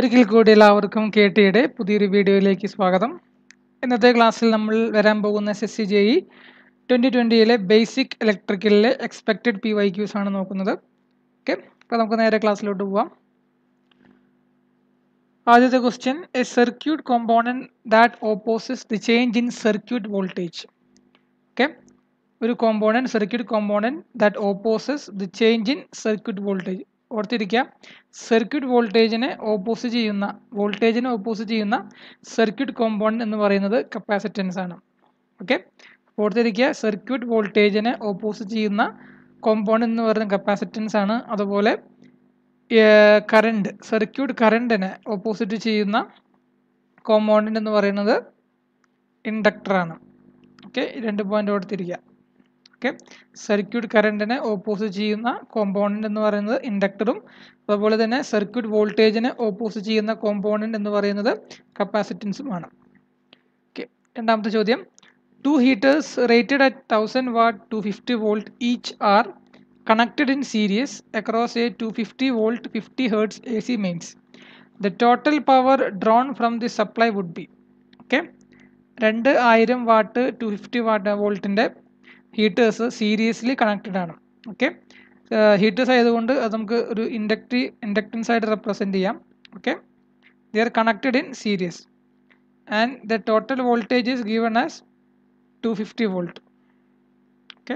ഒരിക്കൽ കൂടി എല്ലാവർക്കും കെ ടിയുടെ പുതിയൊരു വീഡിയോയിലേക്ക് സ്വാഗതം ഇന്നത്തെ ക്ലാസ്സിൽ നമ്മൾ വരാൻ പോകുന്ന S S C J E twenty ട്വൻ്റിയിലെ ബേസിക് ഇലക്ട്രിക്കലിലെ എക്സ്പെക്റ്റഡ് പി വൈ ക്യൂസ് ആണ് നോക്കുന്നത് ഓക്കെ അപ്പോൾ നമുക്ക് നേരെ ക്ലാസ്സിലോട്ട് പോവാം ആദ്യത്തെ question a circuit component that opposes the change in circuit voltage okay ഒരു component circuit component that opposes the change in circuit voltage ഓർത്തിരിക്കുക സർക്യൂട്ട് വോൾട്ടേജിനെ ഓപ്പോസ് ചെയ്യുന്ന വോൾട്ടേജിനെ ഓപ്പോസ് ചെയ്യുന്ന സർക്യൂട്ട് കോമ്പോണൻറ്റ് എന്ന് പറയുന്നത് കപ്പാസിറ്റൻസ് ആണ് ഓക്കെ ഓർത്തിരിക്കുക സർക്യൂട്ട് വോൾട്ടേജിനെ ഓപ്പോസ് ചെയ്യുന്ന കോമ്പോണൻറ്റ് എന്ന് പറയുന്നത് കപ്പാസിറ്റൻസ് ആണ് അതുപോലെ കറണ്ട് സർക്യൂട്ട് കറണ്ടിനെ ഓപ്പോസിറ്റ് ചെയ്യുന്ന കോമ്പോണൻറ്റ് എന്ന് പറയുന്നത് ഇൻഡക്ടറാണ് ഓക്കെ രണ്ട് പോയിന്റ് ഓർത്തിരിക്കുക ഓക്കെ സർക്യൂട്ട് കറണ്ടിനെ ഓപ്പോസ് ചെയ്യുന്ന കോമ്പോണൻ്റ് എന്ന് പറയുന്നത് ഇൻഡക്ടറും അതുപോലെ തന്നെ സർക്യൂട്ട് വോൾട്ടേജിനെ ഓപ്പോസ് ചെയ്യുന്ന കോമ്പോണൻ്റ് എന്ന് പറയുന്നത് കപ്പാസിറ്റൻസുമാണ് ഓക്കെ രണ്ടാമത്തെ ചോദ്യം two heaters rated at thousand watt two fifty volt each are connected in series across a two fifty volt fifty hertz A C mains the total power drawn from the supply would be okay രണ്ട് ആയിരം watt two fifty watt വോൾട്ടിൻ്റെ heaters serially connected ആണ് okay heaters ആയതുകൊണ്ട് അത് നമുക്ക് ഒരു ഇൻഡക്റ്റി inductance ആയിട്ട് റെപ്രസെൻറ്റ് ചെയ്യാം okay they are connected in series and the total voltage is given as two fifty volt okay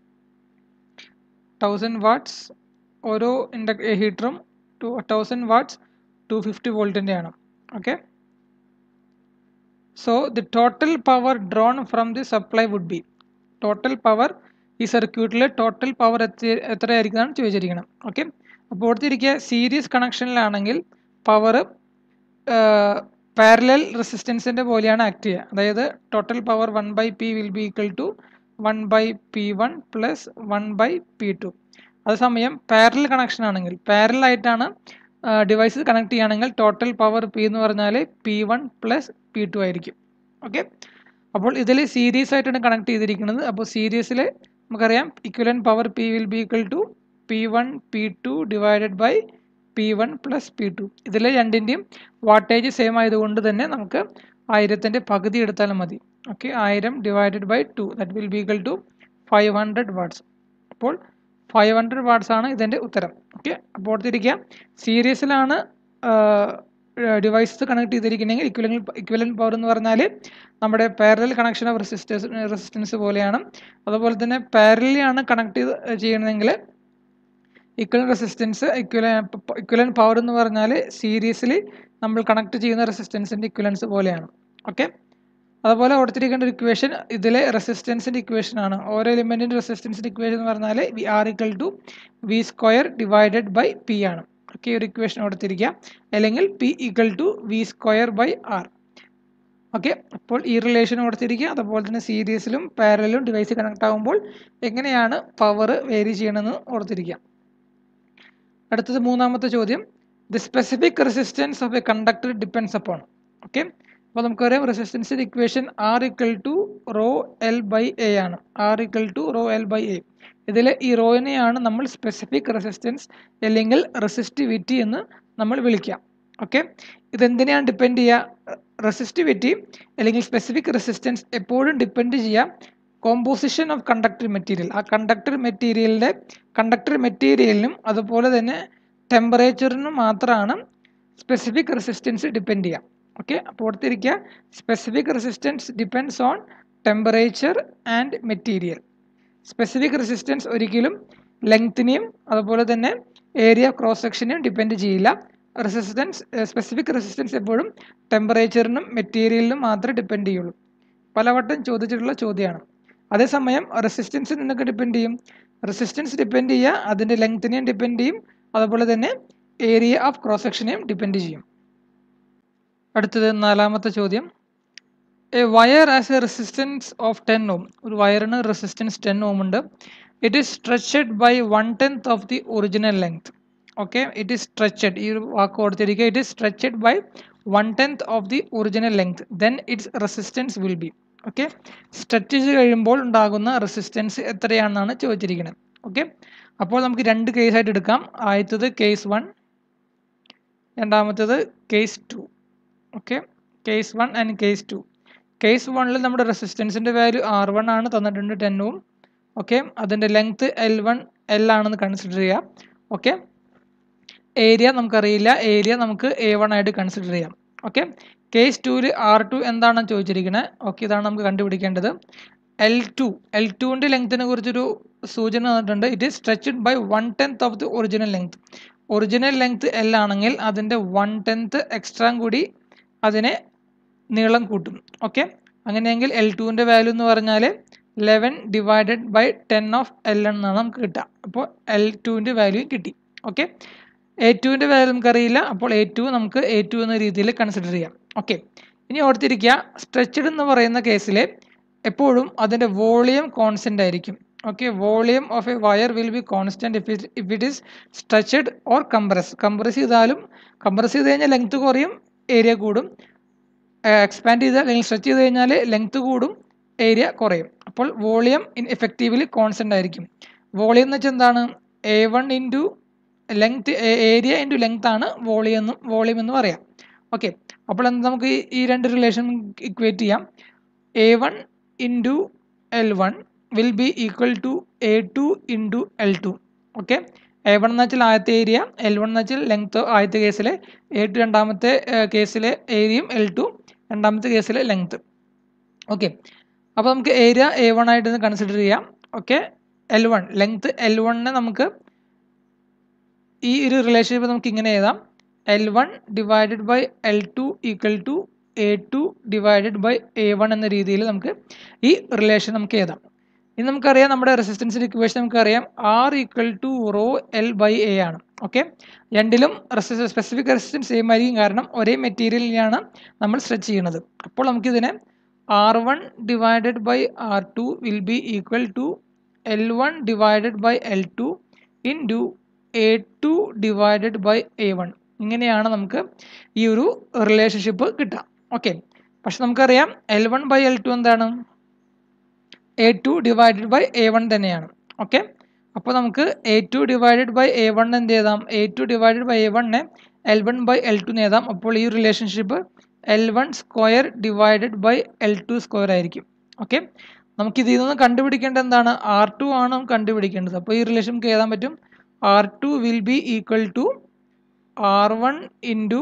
thousand watts ഓരോ ഇൻഡക് ഹീറ്ററും two thousand watts two fifty വോൾട്ടിൻ്റെ ആണ് okay so the total power drawn from the supply would be total power ഈ സർക്യൂട്ടിൽ total power എത്ര എത്രയായിരിക്കുന്നതാണ് ചോദിച്ചിരിക്കണം okay അപ്പോൾ ഓർത്തിരിക്കുക സീരീസ് കണക്ഷനിലാണെങ്കിൽ പവർ പാരലൽ റെസിസ്റ്റൻസിൻ്റെ പോലെയാണ് ആക്ട് ചെയ്യുക അതായത് total power one by P will be equal to one by P one plus one by P two അതേസമയം പാരലൽ കണക്ഷൻ ആണെങ്കിൽ പാരലൽ ആയിട്ടാണ് ഡിവൈസസ് കണക്ട് ചെയ്യുകയാണെങ്കിൽ ടോട്ടൽ പവർ പി എന്ന് പറഞ്ഞാൽ P one plus P two ആയിരിക്കും okay അപ്പോൾ ഇതിൽ series ആയിട്ടാണ് കണക്ട് ചെയ്തിരിക്കുന്നത് അപ്പോൾ സീരീസിൽ നമുക്കറിയാം equivalent power P will be equal to P one P two divided by P one plus P two ഇതിൽ രണ്ടിൻ്റെയും വാട്ടേജ് സെയിം ആയതുകൊണ്ട് തന്നെ നമുക്ക് ആയിരത്തിൻ്റെ പകുതി എടുത്താലും മതി ഓക്കെ ആയിരം divided by two that will be equal to five hundred watts അപ്പോൾ ഫൈവ് ഹൺഡ്രഡ് വാട്ട്സ് ആണ് ഇതിൻ്റെ ഉത്തരം ഓക്കെ അപ്പോൾ ഓർത്തിരിക്കുക സീരീസിലാണ് ഡിവൈസസ് കണക്ട് ചെയ്തിരിക്കുന്നെങ്കിൽ ഇക്വലൻ ഇക്വലൻ പവർ എന്ന് പറഞ്ഞാൽ നമ്മുടെ parallel connection of resistance resistance പോലെയാണ് അതുപോലെ തന്നെ പാരലി ആണ് കണക്ട് ചെയ്ത് ചെയ്യണമെങ്കിൽ ഇക്വലൻ റെസിസ്റ്റൻസ് ഇക്വലൻ ഇക്വലൻ പവർ എന്ന് പറഞ്ഞാൽ സീരീസിൽ നമ്മൾ കണക്ട് ചെയ്യുന്ന റെസിസ്റ്റൻസിൻ്റെ ഇക്വലൻസ് പോലെയാണ് ഓക്കെ അതുപോലെ കൊടുത്തിരിക്കേണ്ട ഒരു ഇക്വേഷൻ ഇതിലെ റെസിസ്റ്റൻസിൻ്റെ ഇക്വേഷൻ ആണ് ഓരോ എലിമെൻറ്റിൻ്റെ റെസിസ്റ്റൻസിൻ്റെ ഇക്വേഷൻ എന്ന് പറഞ്ഞാൽ V R equal to V square divided by P ആണ് ഓക്കെ ഒരു ഇക്വേഷൻ കൊടുത്തിരിക്കുക അല്ലെങ്കിൽ P equal to V square by R okay അപ്പോൾ ഈ റിലേഷൻ കൊടുത്തിരിക്കുക അതുപോലെ തന്നെ സീരീസിലും പാരലും ഡിവൈസ് കണക്ട് ആകുമ്പോൾ എങ്ങനെയാണ് പവർ വേരി ചെയ്യണമെന്ന് ഓർത്തിരിക്കുക അടുത്തത് മൂന്നാമത്തെ ചോദ്യം the specific resistance of a conductor depends upon okay അപ്പോൾ നമുക്കറിയാം റെസിസ്റ്റൻസിൻ്റെ equation R equal to rho L by A ആണ് R equal to rho L by A ഇതിൽ ഈ റോയിനെയാണ് നമ്മൾ സ്പെസിഫിക് റെസിസ്റ്റൻസ് അല്ലെങ്കിൽ റെസിസ്റ്റിവിറ്റി എന്ന് നമ്മൾ വിളിക്കാം ഓക്കെ ഇതെന്തിനെയാണ് ഡിപ്പെൻഡ് ചെയ്യുക റെസിസ്റ്റിവിറ്റി അല്ലെങ്കിൽ സ്പെസിഫിക് റെസിസ്റ്റൻസ് എപ്പോഴും ഡിപ്പെൻഡ് ചെയ്യുക കോമ്പോസിഷൻ ഓഫ് കണ്ടക്ടർ മെറ്റീരിയൽ ആ കണ്ടക്ടർ മെറ്റീരിയലിൻ്റെ കണ്ടക്ടർ മെറ്റീരിയലിനും അതുപോലെ തന്നെ ടെമ്പറേച്ചറിനും മാത്രമാണ് സ്പെസിഫിക് റെസിസ്റ്റൻസ് ഡിപ്പെൻഡ് ചെയ്യുക ഓക്കെ അപ്പോൾ ഓർത്തിരിക്കുക specific resistance depends on temperature and material specific resistance ഒരിക്കലും ലെങ്ത്തിനെയും അതുപോലെ തന്നെ ഏരിയ ക്രോസ് സെക്ഷനെയും ഡിപ്പെൻഡ് ചെയ്യില്ല റെസിസ്റ്റൻസ് സ്പെസിഫിക് റെസിസ്റ്റൻസ് എപ്പോഴും ടെമ്പറേച്ചറിനും മെറ്റീരിയലിനും മാത്രമേ ഡിപ്പെൻഡ് ചെയ്യുള്ളൂ പലവട്ടം ചോദിച്ചിട്ടുള്ള ചോദ്യമാണ് അതേസമയം റെസിസ്റ്റൻസ് നിന്നൊക്കെ ഡിപ്പെൻഡ് ചെയ്യും റെസിസ്റ്റൻസ് ഡിപ്പെൻഡ് ചെയ്യുക അതിൻ്റെ ലെങ്ത്തിനെയും ഡിപ്പെൻഡ് ചെയ്യും അതുപോലെ തന്നെ ഏരിയ ഓഫ് ക്രോസ് സെക്ഷനെയും ഡിപ്പെൻഡ് ചെയ്യും അടുത്തത് നാലാമത്തെ ചോദ്യം a wire has a resistance of ten ohm ഒരു വയറിന് റെസിസ്റ്റൻസ് ടെൻ ഓം ഉണ്ട് it is stretched by one tenth of the original length okay it is stretched ഈ ഒരു വാക്ക് കൊടുത്തിരിക്കുക it is stretched by one tenth of the original length then its resistance will be okay stretch ചെയ്ത് കഴിയുമ്പോൾ ഉണ്ടാകുന്ന resistance എത്രയാണെന്നാണ് ചോദിച്ചിരിക്കുന്നത് okay അപ്പോൾ നമുക്ക് രണ്ട് കേസ് ആയിട്ട് എടുക്കാം ആദ്യത്തത് കേസ് വൺ രണ്ടാമത്തേത് case two okay case one and case two case വണ്ണിൽ നമ്മുടെ റെസിസ്റ്റൻസിൻ്റെ വാല്യൂ ആർ വൺ ആണ് തന്നിട്ടുണ്ട് ടെന്നും ഓക്കെ അതിൻ്റെ ലെങ്ത് എൽ വൺ എൽ ആണെന്ന് കൺസിഡർ ചെയ്യാം ഓക്കെ ഏരിയ നമുക്കറിയില്ല ഏരിയ നമുക്ക് എ വൺ ആയിട്ട് കൺസിഡർ ചെയ്യാം ഓക്കെ കേസ് ടുവിൽ ആർ ടു എന്താണെന്ന് ചോദിച്ചിരിക്കുന്നത് ഓക്കെ ഇതാണ് നമുക്ക് കണ്ടുപിടിക്കേണ്ടത് എൽ ടു എൽ ടുവിൻ്റെ ലെങ്ത്തിനെ കുറിച്ചൊരു സൂചന തന്നിട്ടുണ്ട് it is stretched by one tenth of the original length original length L ആണെങ്കിൽ അതിൻ്റെ വൺ ടെൻത്ത് എക്സ്ട്രാ കൂടി അതിനെ നീളം കൂട്ടും ഓക്കെ അങ്ങനെയെങ്കിൽ എൽ ടുവിൻ്റെ വാല്യൂ എന്ന് പറഞ്ഞാൽ eleven divided by ten of L എന്നാണ് നമുക്ക് കിട്ടുക അപ്പോൾ എൽ ടുവിൻ്റെ വാല്യൂ കിട്ടി ഓക്കെ എ ടുവിൻ്റെ വാല്യൂ നമുക്കറിയില്ല അപ്പോൾ എ ടു നമുക്ക് എ ടു എന്ന രീതിയിൽ കൺസിഡർ ചെയ്യാം ഓക്കെ ഇനി ഓർത്തിരിക്കുക സ്ട്രെച്ചഡ് എന്ന് പറയുന്ന കേസിൽ എപ്പോഴും അതിൻ്റെ വോളിയം കോൺസ്റ്റൻ്റ് ആയിരിക്കും okay volume of a wire will be constant if it if it is stretched or compress compress ചെയ്താലും കംപ്രസ് ചെയ്ത് കഴിഞ്ഞാൽ ലെങ്ത് കുറയും ഏരിയ കൂടും എക്സ്പാൻഡ് ചെയ്ത് അല്ലെങ്കിൽ സ്ട്രെച്ച് ചെയ്ത് കഴിഞ്ഞാൽ ലെങ്ത് കൂടും ഏരിയ കുറയും അപ്പോൾ വോളിയം ഇൻ എഫക്റ്റീവ്ലി കോൺസ്റ്റൻ്റ് ആയിരിക്കും വോളിയം എന്ന് വെച്ചാൽ എന്താണ് A one into length area into length ആണ് വോളിയം എന്നും വോളിയം എന്ന് പറയാം ഓക്കെ അപ്പോൾ എന്ത് നമുക്ക് ഈ- ഈ രണ്ട് റിലേഷൻ ഇക്വേറ്റ് ചെയ്യാം A one into L one will be equal to A two into L two okay A one എന്ന് വെച്ചാൽ ആദ്യത്തെ ഏരിയ എൽ വൺ എന്ന് വെച്ചാൽ ലെങ്ത് ആദ്യത്തെ കേസിലെ എ ടു രണ്ടാമത്തെ കേസിലെ ഏരിയയും എൽ ടു രണ്ടാമത്തെ കേസിലെ ലെങ്ത് ഓക്കെ അപ്പോൾ നമുക്ക് ഏരിയ എ വൺ ആയിട്ട് കൺസിഡർ ചെയ്യാം okay L one length L വണ്ണിനെ നമുക്ക് ഈ ഒരു റിലേഷൻഷിപ്പ് നമുക്ക് ഇങ്ങനെ എഴുതാം L one divided by L two equal to A two divided by A one എന്ന രീതിയിൽ നമുക്ക് ഈ റിലേഷൻ നമുക്ക് എഴുതാം ഇനി നമുക്കറിയാം നമ്മുടെ റെസിസ്റ്റൻസിൻ്റെ ഇക്വേഷൻ നമുക്കറിയാം R equal to rho L by A ആണ് ഓക്കെ രണ്ടിലും സ്പെസിഫിക് റെസിസ്റ്റൻസ് സെയിം ആയിരിക്കും കാരണം ഒരേ മെറ്റീരിയലിലാണ് നമ്മൾ സ്ട്രെച്ച് ചെയ്യുന്നത് അപ്പോൾ നമുക്കിതിനെ R one divided by R two will be equal to L one divided by L two in two A two divided by A one ഇങ്ങനെയാണ് നമുക്ക് ഈ ഒരു റിലേഷൻഷിപ്പ് കിട്ടുക ഓക്കെ പക്ഷെ നമുക്കറിയാം L one by L two എന്താണ് A two divided by A one തന്നെയാണ് okay അപ്പോൾ നമുക്ക് A two divided by A one എന്ത് ചെയ്താം A two divided by A വണ്ണിനെ L one by L two എഴുതാം അപ്പോൾ ഈ relationship L one square divided by L two square ആയിരിക്കും ഓക്കെ നമുക്ക് ഇതിൽ നിന്ന് കണ്ടുപിടിക്കേണ്ടത് എന്താണ് ആർ ടു ആണ് നമുക്ക് കണ്ടുപിടിക്കേണ്ടത് അപ്പോൾ ഈ റിലേഷൻ നമുക്ക് എഴുതാൻ പറ്റും R two will be equal to R one into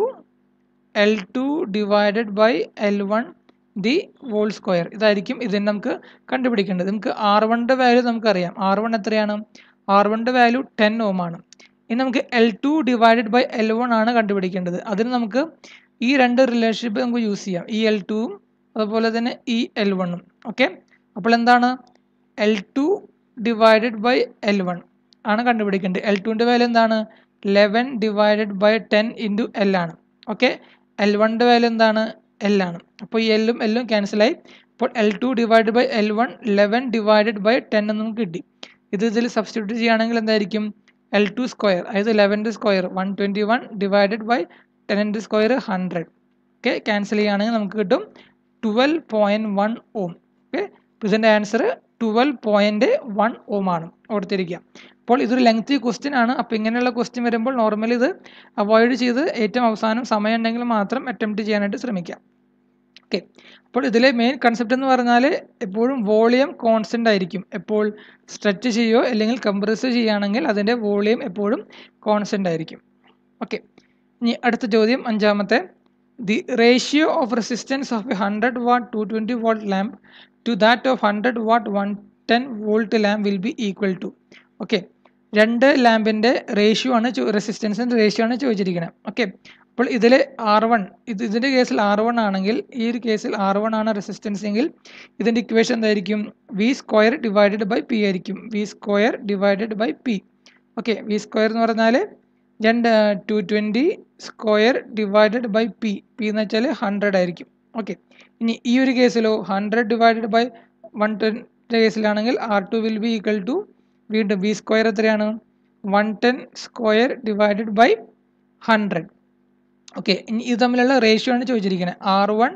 L two divided by L one the whole square ഇതായിരിക്കും ഇതിന് നമുക്ക് കണ്ടുപിടിക്കേണ്ടത് നമുക്ക് ആർ വണ്ണിൻ്റെ വാല്യൂ നമുക്കറിയാം ആർ വൺ എത്രയാണ് ആർ വണ്ണിൻ്റെ വാല്യൂ ടെൻ ഓം ആണ് ഇനി നമുക്ക് L two divided by L one ആണ് കണ്ടുപിടിക്കേണ്ടത് അതിന് നമുക്ക് ഈ രണ്ട് റിലേഷൻഷിപ്പ് നമുക്ക് യൂസ് ചെയ്യാം ഈ എൽ ടുവും അതുപോലെ തന്നെ ഈ എൽ വണ്ണും ഓക്കെ അപ്പോൾ എന്താണ് L two divided by L one ആണ് കണ്ടുപിടിക്കേണ്ടത് എൽ ടുവിൻ്റെ വാല്യൂ എന്താണ് eleven divided by ten into L ആണ് ഓക്കെ എൽ വണ്ണിൻ്റെ വാല്യൂ എന്താണ് എൽ ആണ് അപ്പോൾ ഈ എല്ലും എല്ലും ക്യാൻസലായി അപ്പോൾ L two divide by L one eleven divided by ten എന്ന് നമുക്ക് കിട്ടി ഇത് ഇതിൽ സബ്സ്റ്റിറ്റ്യൂട്ട് ചെയ്യുകയാണെങ്കിൽ എന്തായിരിക്കും എൽ ടു സ്ക്വയർ അതായത് ലെവൻ്റെ square one twenty one divided by ടെൻ്റെ സ്ക്വയർ ഹൺഡ്രഡ് ഓക്കെ ക്യാൻസൽ ചെയ്യുകയാണെങ്കിൽ നമുക്ക് കിട്ടും twelve point one ohm okay ഇതിൻ്റെ answer twelve point one ohm ആണ് ഓർത്തിരിക്കുക അപ്പോൾ ഇതൊരു ലെങ്തി ക്വസ്റ്റ്യൻ ആണ് അപ്പോൾ ഇങ്ങനെയുള്ള ക്വസ്റ്റ്യൻ വരുമ്പോൾ നോർമലി ഇത് അവോയ്ഡ് ചെയ്ത് ഏറ്റവും അവസാനം സമയം ഉണ്ടെങ്കിൽ മാത്രം അറ്റംപ്റ്റ് ചെയ്യാനായിട്ട് ശ്രമിക്കാം ഓക്കെ അപ്പോൾ ഇതിലെ മെയിൻ കൺസെപ്റ്റ് എന്ന് പറഞ്ഞാൽ എപ്പോഴും വോളിയം കോൺസ്റ്റൻ്റ് ആയിരിക്കും എപ്പോൾ സ്ട്രെച്ച് ചെയ്യുകയോ അല്ലെങ്കിൽ കംപ്രസ് ചെയ്യുകയാണെങ്കിൽ അതിൻ്റെ വോളിയം എപ്പോഴും കോൺസ്റ്റൻ്റ് ആയിരിക്കും ഓക്കെ ഇനി അടുത്ത ചോദ്യം അഞ്ചാമത്തെ the ratio of resistance of a hundred watt two twenty watt lamp to that of hundred watt one ten volt lamp will be equal to okay രണ്ട് ലാമ്പിൻ്റെ റേഷ്യോ ആണ് റെസിസ്റ്റൻസിൻ്റെ റേഷ്യോ ആണ് ചോദിച്ചിരിക്കുന്നത് ഓക്കെ അപ്പോൾ ഇതിൽ ആർ വൺ ഇത് ഇതിൻ്റെ കേസിൽ ആർ വൺ ആണെങ്കിൽ ഈ ഒരു കേസിൽ ആർ വൺ ആണ് റെസിസ്റ്റൻസ് എങ്കിൽ ഇതിൻ്റെ ഇക്വേഷൻ എന്തായിരിക്കും V square divided by P ആയിരിക്കും V square divided by P okay V square എന്ന് പറഞ്ഞാൽ രണ്ട് two twenty square divided by P P എന്ന് വെച്ചാൽ ഹൺഡ്രഡ് ആയിരിക്കും ഓക്കെ ഇനി ഈ ഒരു കേസിലോ ഹൺഡ്രഡ് ഡിവൈഡഡ് ബൈ വൺ ടെൻ്റെ കേസിലാണെങ്കിൽ R two will be equal to വീണ്ടും വി സ്ക്വയർ എത്രയാണ് one ten square divided by hundred okay ഇനി ഇത് തമ്മിലുള്ള റേഷ്യോ ആണ് ചോദിച്ചിരിക്കുന്നത് R one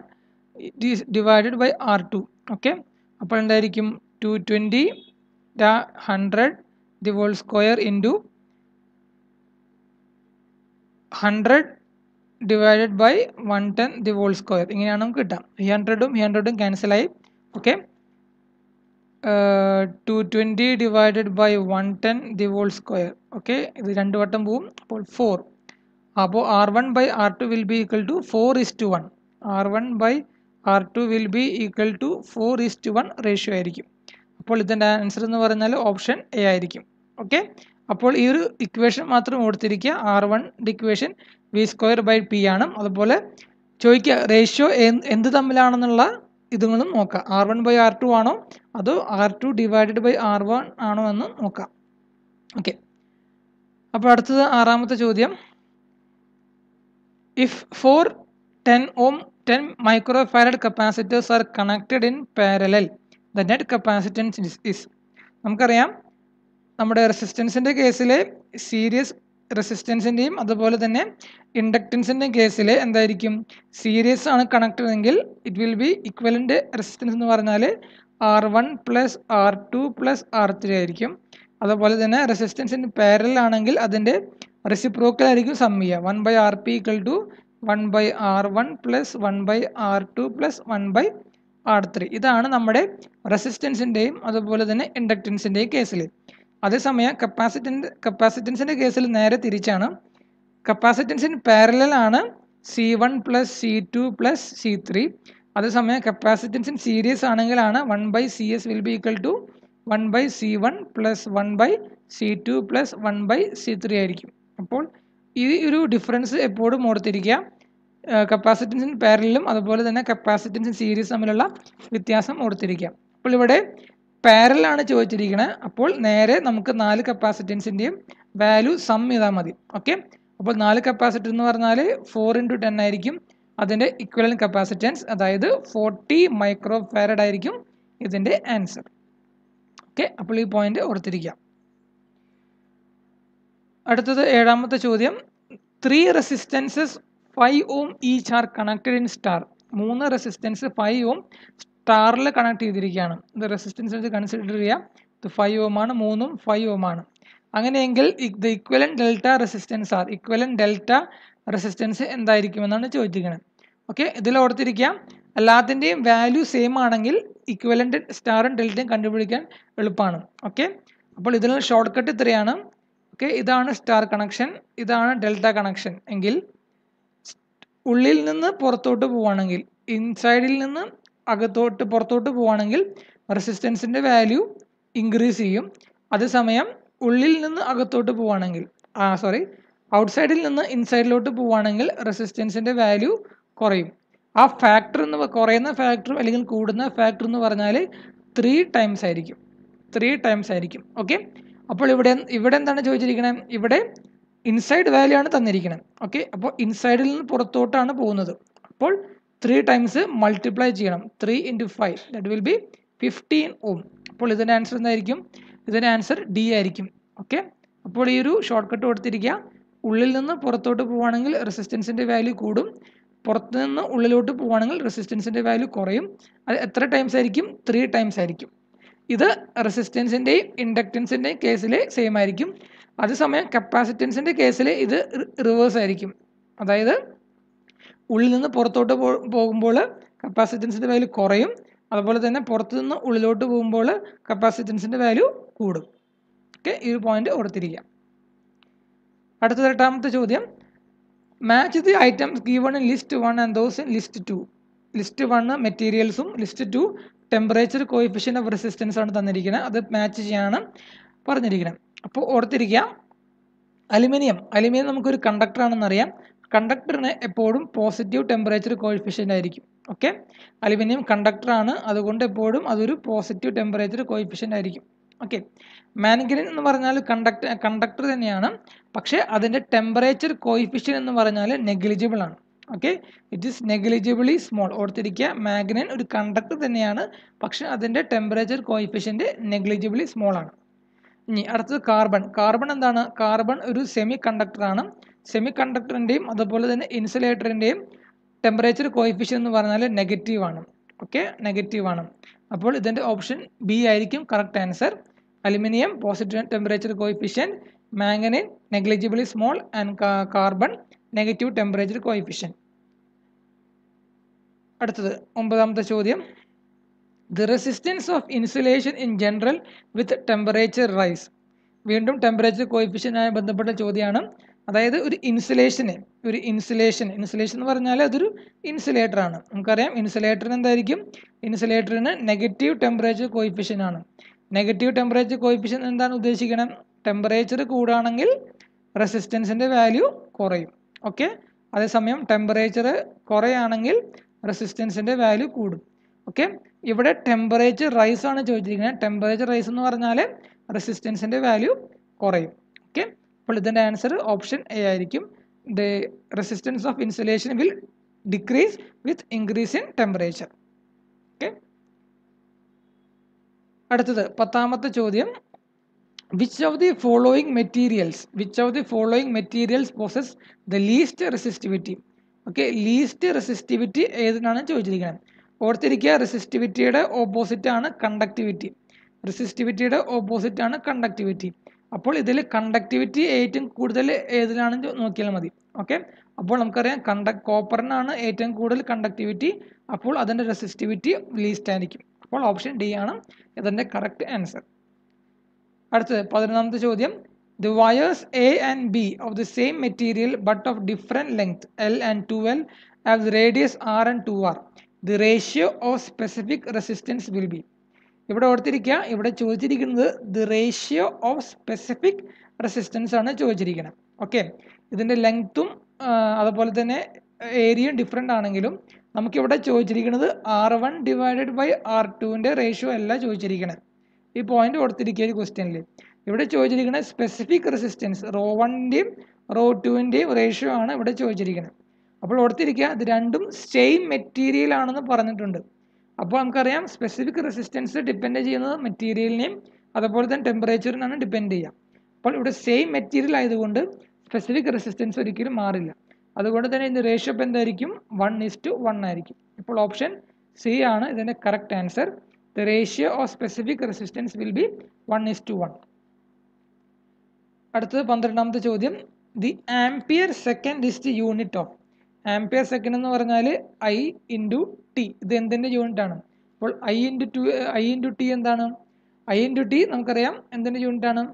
divided by R two okay അപ്പോൾ എന്തായിരിക്കും two twenty hundred the whole square into hundred divided by one ten the whole square ഇങ്ങനെയാണ് നമുക്ക് കിട്ടാം ഈ ഹൺഡ്രഡും ഈ ഹൺഡ്രഡും ക്യാൻസലായി okay two twenty divided by one ten the whole square okay ഇത് രണ്ട് വട്ടം പോവും അപ്പോൾ ഫോർ അപ്പോൾ R one by R two will be equal to four is to one R one by R two will be equal to four is to one ratio ആയിരിക്കും അപ്പോൾ ഇതിൻ്റെ answer എന്ന് പറഞ്ഞാൽ ഓപ്ഷൻ എ ആയിരിക്കും okay അപ്പോൾ ഈ ഒരു equation മാത്രം ഓർത്തിരിക്കുക ആർ വണ്ണിൻ്റെ equation V square by P ആണ് അതുപോലെ ചോദിക്കുക റേഷ്യോ എന്ത് തമ്മിലാണെന്നുള്ള ഇതുങ്ങളും നോക്കാം R one by R two ആണോ അതോ R two divided by R one ആണോ എന്ന് നോക്കാം ഓക്കെ അപ്പോൾ അടുത്തത് ആറാമത്തെ ചോദ്യം if four ten ohm ten microfarad capacitors are connected in parallel the net capacitance is നമുക്കറിയാം നമ്മുടെ റെസിസ്റ്റൻസിൻ്റെ കേസിൽ സീരിയസ് റെസിസ്റ്റൻസിൻ്റെയും അതുപോലെ തന്നെ ഇൻഡക്റ്റൻസിൻ്റെയും കേസിൽ എന്തായിരിക്കും സീരീസ് ആണ് കണക്റ്റഡ് എങ്കിൽ it will be equivalent resistance എന്ന് പറഞ്ഞാൽ R one plus R two plus R three ആയിരിക്കും അതുപോലെ തന്നെ റെസിസ്റ്റൻസിന് പാരൽ ആണെങ്കിൽ അതിൻ്റെ റെസിപ്രോക്കൽ ആയിരിക്കും സം ചെയ്യുക one by R P equal to one by R one plus one by R two plus one by R three ഇതാണ് നമ്മുടെ റെസിസ്റ്റൻസിൻ്റെയും അതുപോലെ തന്നെ ഇൻഡക്റ്റൻസിൻ്റെയും കേസിൽ അതേസമയം കപ്പാസിറ്റൻസ് കപ്പാസിറ്റൻസിൻ്റെ കേസിൽ നേരെ തിരിച്ചാണ് കപ്പാസിറ്റൻസിന് പാരലൽ ആണ് C one plus C two plus C three അതേസമയം കപ്പാസിറ്റൻസിൻ സീരീസ് ആണെങ്കിലാണ് one by C S will be equal to one by C one plus one by C two plus one by C three ആയിരിക്കും അപ്പോൾ ഈ ഒരു difference എപ്പോഴും ഓർത്തിരിക്കുക കപ്പാസിറ്റൻസിൻ പാരലും അതുപോലെ തന്നെ കപ്പാസിറ്റൻസിൻ സീരീസ് തമ്മിലുള്ള വ്യത്യാസം ഓർത്തിരിക്കുക അപ്പോൾ ഇവിടെ പാരലാണ് ചോദിച്ചിരിക്കുന്നത് അപ്പോൾ നേരെ നമുക്ക് നാല് കപ്പാസിറ്റൻസിൻ്റെയും വാല്യൂ സം ചെയ്താൽ മതി ഓക്കെ അപ്പോൾ നാല് കപ്പാസിറ്റർ എന്ന് പറഞ്ഞാൽ ഫോർ ഇൻറ്റു ടെൻ ആയിരിക്കും അതിൻ്റെ ഇക്വലൻ കപ്പാസിറ്റൻസ് അതായത് ഫോർട്ടി മൈക്രോ ഫാരഡ് ആയിരിക്കും ഇതിൻ്റെ ആൻസർ ഓക്കെ അപ്പോൾ ഈ പോയിന്റ് ഓർത്തിരിക്കാം അടുത്തത് ഏഴാമത്തെ ചോദ്യം three resistances five ohm each are connected in star മൂന്ന് റെസിസ്റ്റൻസ് ഫൈവ് ഓം സ്റ്റാറിൽ കണക്ട് ചെയ്തിരിക്കുകയാണ് ഇത് റെസിസ്റ്റൻസ് കൺസിഡർ ചെയ്യാം ഇത് ഫൈവ് ഓം ആണ് മൂന്നും ഫൈവ് ഓം ആണ് അങ്ങനെയെങ്കിൽ ഇത് equivalent delta resistance R equivalent delta resistance എന്തായിരിക്കുമെന്നാണ് ചോദിച്ചിരിക്കുന്നത് ഓക്കെ ഇതിൽ ഓർത്തിരിക്കാം എല്ലാത്തിൻ്റെയും വാല്യൂ സെയിം ആണെങ്കിൽ ഇക്വലൻ്റ് സ്റ്റാറും ഡെൽറ്റയും കണ്ടുപിടിക്കാൻ എളുപ്പമാണ് ഓക്കെ അപ്പോൾ ഇതിൽ ഷോർട്ട് കട്ട് ഇത്രയാണ് ഓക്കെ ഇതാണ് സ്റ്റാർ കണക്ഷൻ ഇതാണ് ഡെൽറ്റ കണക്ഷൻ എങ്കിൽ ഉള്ളിൽ നിന്ന് പുറത്തോട്ട് പോവുകയാണെങ്കിൽ ഇൻസൈഡിൽ നിന്ന് അകത്തോട്ട് പുറത്തോട്ട് പോവുകയാണെങ്കിൽ റെസിസ്റ്റൻസിൻ്റെ വാല്യൂ ഇൻക്രീസ് ചെയ്യും അതേസമയം ഉള്ളിൽ നിന്ന് അകത്തോട്ട് പോവുകയാണെങ്കിൽ ആ സോറി ഔട്ട്സൈഡിൽ നിന്ന് ഇൻസൈഡിലോട്ട് പോവുകയാണെങ്കിൽ റെസിസ്റ്റൻസിൻ്റെ വാല്യൂ കുറയും ആ ഫാക്ടർ എന്ന് കുറയുന്ന ഫാക്ടർ അല്ലെങ്കിൽ കൂടുന്ന ഫാക്ടർ എന്ന് പറഞ്ഞാൽ ത്രീ ടൈംസ് ആയിരിക്കും ത്രീ ടൈംസ് ആയിരിക്കും ഓക്കെ അപ്പോൾ ഇവിടെ ഇവിടെ എന്താണ് ചോദിച്ചിരിക്കുന്നത് ഇവിടെ ഇൻസൈഡ് വാല്യൂ ആണ് തന്നിരിക്കുന്നത് ഓക്കെ അപ്പോൾ ഇൻസൈഡിൽ നിന്ന് പുറത്തോട്ടാണ് പോകുന്നത് അപ്പോൾ ത്രീ ടൈംസ് മൾട്ടിപ്ലൈ ചെയ്യണം three into five that will be fifteen ohm അപ്പോൾ ഇതിൻ്റെ ആൻസർ എന്തായിരിക്കും ഇതിൻ്റെ ആൻസർ ഡി ആയിരിക്കും ഓക്കെ അപ്പോൾ ഈ ഒരു ഷോർട്ട് കട്ട് കൊടുത്തിരിക്കുക ഉള്ളിൽ നിന്ന് പുറത്തോട്ട് പോവുകയാണെങ്കിൽ റെസിസ്റ്റൻസിൻ്റെ വാല്യൂ കൂടും പുറത്ത് നിന്ന് ഉള്ളിലോട്ട് പോവുകയാണെങ്കിൽ റെസിസ്റ്റൻസിൻ്റെ വാല്യൂ കുറയും അത് എത്ര ടൈംസ് ആയിരിക്കും ത്രീ ടൈംസ് ആയിരിക്കും ഇത് റെസിസ്റ്റൻസിൻ്റെയും ഇൻഡക്റ്റൻസിൻ്റെയും കേസിൽ സെയിം ആയിരിക്കും അതേസമയം കപ്പാസിറ്റൻസിൻ്റെ കേസിൽ ഇത് റിവേഴ്സ് ആയിരിക്കും അതായത് ഉള്ളിൽ നിന്ന് പുറത്തോട്ട് പോകുമ്പോൾ കപ്പാസിറ്റൻസിൻ്റെ വാല്യൂ കുറയും അതുപോലെ തന്നെ പുറത്തു നിന്ന് ഉള്ളിലോട്ട് പോകുമ്പോൾ കപ്പാസിറ്റൻസിൻ്റെ വാല്യൂ കൂടും ഓക്കെ ഈ ഒരു പോയിന്റ് ഓർത്തിരിക്കുക അടുത്ത എട്ടാമത്തെ ചോദ്യം match the items given in list one and those in list two list one മെറ്റീരിയൽസും list two temperature coefficient of resistance ആണ് തന്നിരിക്കുന്നത് അത് മാച്ച് ചെയ്യാനാണ് പറഞ്ഞിരിക്കുന്നത് അപ്പോൾ ഓർത്തിരിക്കുക അലുമിനിയം അലുമിനിയം നമുക്കൊരു കണ്ടക്ടർ ആണെന്ന് അറിയാം കണ്ടക്ടറിന് എപ്പോഴും പോസിറ്റീവ് ടെമ്പറേച്ചർ കോയിഫിഷ്യൻ്റ് ആയിരിക്കും ഓക്കെ അലുമിനിയം കണ്ടക്ടർ ആണ് അതുകൊണ്ട് എപ്പോഴും അതൊരു പോസിറ്റീവ് ടെമ്പറേച്ചർ കോയിഫിഷ്യൻ്റ് ആയിരിക്കും ഓക്കെ മാൻഗനിൻ എന്ന് പറഞ്ഞാൽ കണ്ടക്ടർ കണ്ടക്ടർ തന്നെയാണ് പക്ഷേ അതിൻ്റെ ടെമ്പറേച്ചർ കോയിഫിഷ്യൻ എന്ന് പറഞ്ഞാൽ നെഗ്ലിജിബിൾ ആണ് okay it is negligibly small ഓർത്തിരിക്കുക മാഗ്നൻ ഒരു കണ്ടക്ടർ തന്നെയാണ് പക്ഷേ അതിൻ്റെ ടെമ്പറേച്ചർ കോയിഫിഷ്യൻ്റ് നെഗ്ലിജിബിളി സ്മോൾ ആണ് ഇനി അടുത്തത് കാർബൺ കാർബൺ എന്താണ് കാർബൺ ഒരു സെമി കണ്ടക്ടറാണ് സെമി കണ്ടക്ടറിൻ്റെയും അതുപോലെ തന്നെ ഇൻസുലേറ്ററിൻ്റെയും ടെമ്പറേച്ചർ കോയിഫിഷ്യൻ എന്ന് പറഞ്ഞാൽ നെഗറ്റീവ് ആണ് ഓക്കെ നെഗറ്റീവ് ആണ് അപ്പോൾ ഇതിൻ്റെ ഓപ്ഷൻ ബി ആയിരിക്കും correct answer aluminium positive temperature coefficient manganin negligibly small and carbon negative temperature coefficient അടുത്തത് ഒമ്പതാമത്തെ ചോദ്യം the resistance of insulation in general with temperature rise വീണ്ടും ടെമ്പറേച്ചർ കോയിഫിഷ്യനുമായി ബന്ധപ്പെട്ട ചോദ്യമാണ് അതായത് ഒരു ഇൻസുലേഷന് ഒരു ഇൻസുലേഷൻ ഇൻസുലേഷൻ എന്ന് പറഞ്ഞാൽ അതൊരു ഇൻസുലേറ്റർ ആണ് നമുക്കറിയാം ഇൻസുലേറ്ററിന് എന്തായിരിക്കും ഇൻസുലേറ്ററിന് നെഗറ്റീവ് ടെമ്പറേച്ചർ കോയിഫിഷ്യൻ ആണ് നെഗറ്റീവ് ടെമ്പറേച്ചർ കോയിഫിഷ്യൻ എന്താണ് ഉദ്ദേശിക്കണം ടെമ്പറേച്ചർ കൂടുകയാണെങ്കിൽ റെസിസ്റ്റൻസിൻ്റെ വാല്യൂ കുറയും ഓക്കെ അതേസമയം ടെമ്പറേച്ചർ കുറയാണെങ്കിൽ റെസിസ്റ്റൻസിൻ്റെ വാല്യൂ കൂടും ഓക്കെ ഇവിടെ ടെമ്പറേച്ചർ റൈസ് ആണ് ചോദിച്ചിരിക്കുന്നത് ടെമ്പറേച്ചർ റൈസ് എന്ന് പറഞ്ഞാൽ റെസിസ്റ്റൻസിൻ്റെ വാല്യൂ കുറയും ഓക്കെ അപ്പോൾ ഇതിൻ്റെ ആൻസർ ഓപ്ഷൻ എ ആയിരിക്കും the resistance of insulation will decrease with increase in temperature okay അടുത്തത് പത്താമത്തെ ചോദ്യം which of the following materials which of the following materials possess the least resistivity okay least resistivity ഏതിനാണ് ചോദിച്ചിരിക്കുന്നത് ഓർത്തിരിക്കുക റെസിസ്റ്റിവിറ്റിയുടെ opposite ആണ് conductivity റെസിസ്റ്റിവിറ്റിയുടെ ഓപ്പോസിറ്റ് ആണ് കണ്ടക്ടിവിറ്റി അപ്പോൾ ഇതിൽ കണ്ടക്ടിവിറ്റി ഏറ്റവും കൂടുതൽ ഏതിലാണെന്ന് നോക്കിയാൽ മതി ഓക്കെ അപ്പോൾ നമുക്കറിയാം കണ്ട കോപ്പറിനാണ് ഏറ്റവും കൂടുതൽ കണ്ടക്ടിവിറ്റി അപ്പോൾ അതിൻ്റെ റെസിസ്റ്റിവിറ്റി ലീസ്റ്റ് ആയിരിക്കും അപ്പോൾ ഓപ്ഷൻ ഡി ആണ് ഇതിൻ്റെ കറക്റ്റ് ആൻസർ അടുത്തത് പതിനൊന്നാമത്തെ ചോദ്യം the wires A and B of the same material but of different length L and twelve have the radius R and two R the ratio of specific resistance will be ഇവിടെ ഓർത്തിരിക്കുക ഇവിടെ ചോദിച്ചിരിക്കുന്നത് the ratio of specific resistance ആണ് ചോദിച്ചിരിക്കുന്നത് okay ഇതിൻ്റെ ലെങ്ത്തും അതുപോലെ തന്നെ ഏരിയയും ഡിഫറെൻ്റ് ആണെങ്കിലും നമുക്കിവിടെ ചോദിച്ചിരിക്കുന്നത് R one divided by R ടുവിൻ്റെ റേഷ്യോ അല്ല ചോദിച്ചിരിക്കുന്നത് ഈ പോയിന്റ് ഓർത്തിരിക്കുക ഈ ക്വസ്റ്റ്യനിൽ ഇവിടെ ചോദിച്ചിരിക്കുന്നത് സ്പെസിഫിക് റെസിസ്റ്റൻസ് റോ വണ്ണിൻ്റെയും റോ ടുവിൻ്റെയും റേഷ്യോ ആണ് ഇവിടെ ചോദിച്ചിരിക്കുന്നത് അപ്പോൾ ഓർത്തിരിക്കുക ഇത് രണ്ടും സെയിം മെറ്റീരിയൽ ആണെന്ന് പറഞ്ഞിട്ടുണ്ട് അപ്പോൾ നമുക്കറിയാം സ്പെസിഫിക് റെസിസ്റ്റൻസ് ഡിപ്പെൻഡ് ചെയ്യുന്നത് മെറ്റീരിയലിനെയും അതുപോലെ തന്നെ ടെമ്പറേച്ചറിനാണ് ഡിപ്പെൻഡ് ചെയ്യുക അപ്പോൾ ഇവിടെ സെയിം മെറ്റീരിയൽ ആയതുകൊണ്ട് സ്പെസിഫിക് റെസിസ്റ്റൻസ് ഒരിക്കലും മാറില്ല അതുകൊണ്ട് തന്നെ ഇതിൻ്റെ റേഷ്യോ ഇപ്പോൾ എന്തായിരിക്കും വൺ ഇസ് ടു വൺ ആയിരിക്കും ഇപ്പോൾ ഓപ്ഷൻ സി ആണ് ഇതിൻ്റെ correct answer the ratio of specific resistance will be one is to one അടുത്തത് പന്ത്രണ്ടാമത്തെ ചോദ്യം the ampere second is the unit of ampere second എന്ന് പറഞ്ഞാൽ ഐ ഇൻറ്റു ടി ഇത് എന്തിൻ്റെ യൂണിറ്റ് ആണ് അപ്പോൾ I into two I into T എന്താണ് ഐ ഇൻറ്റു ടി നമുക്കറിയാം എന്തിൻ്റെ യൂണിറ്റ് ആണ്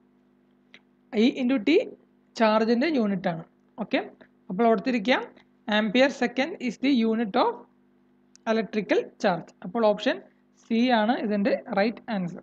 ഐ ഇൻറ്റു ടി ചാർജിൻ്റെ യൂണിറ്റ് ആണ് ഓക്കെ അപ്പോൾ ഓർത്തിരിക്കാം ampere second is the unit of electrical charge അപ്പോൾ ഓപ്ഷൻ സി ആണ് ഇതിൻ്റെ റൈറ്റ് ആൻസർ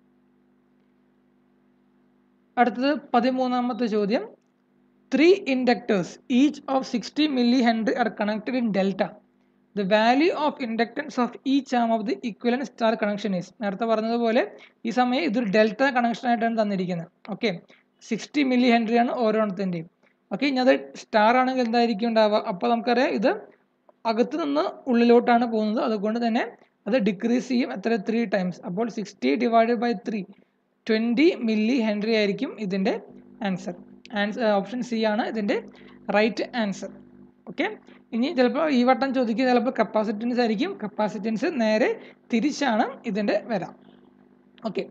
അടുത്തത് പതിമൂന്നാമത്തെ ചോദ്യം three inductors each of sixty milli henry are connected in delta the value of inductance of each arm of the equivalent star connection is നേരത്തെ പറഞ്ഞതുപോലെ ഈ സമയം ഇതൊരു ഡെൽറ്റ കണക്ഷൻ ആയിട്ടാണ് തന്നിരിക്കുന്നത് ഓക്കെ സിക്സ്റ്റി മില്ലി ഹെൻറിയാണ് ഓരോണത്തിൻ്റെയും ഓക്കെ ഇനി അത് സ്റ്റാർ ആണെങ്കിൽ എന്തായിരിക്കും ഉണ്ടാവുക അപ്പോൾ നമുക്കറിയാം ഇത് അകത്ത് നിന്ന് ഉള്ളിലോട്ടാണ് പോകുന്നത് അതുകൊണ്ട് തന്നെ അത് ഡിക്രീസ് ചെയ്യും എത്ര ത്രീ ടൈംസ് അപ്പോൾ sixty divided by three twenty milli henry ആയിരിക്കും ഇതിൻ്റെ ആൻസർ ആൻസർ ഓപ്ഷൻ സി ആണ് ഇതിൻ്റെ റൈറ്റ് ആൻസർ ഓക്കെ ഇനി ചിലപ്പോൾ ഈ വട്ടം ചോദിക്കുക ചിലപ്പോൾ കപ്പാസിറ്റൻസ് ആയിരിക്കും കപ്പാസിറ്റൻസ് നേരെ തിരിച്ചാണ് ഇതിൻ്റെ വരാം ഓക്കെ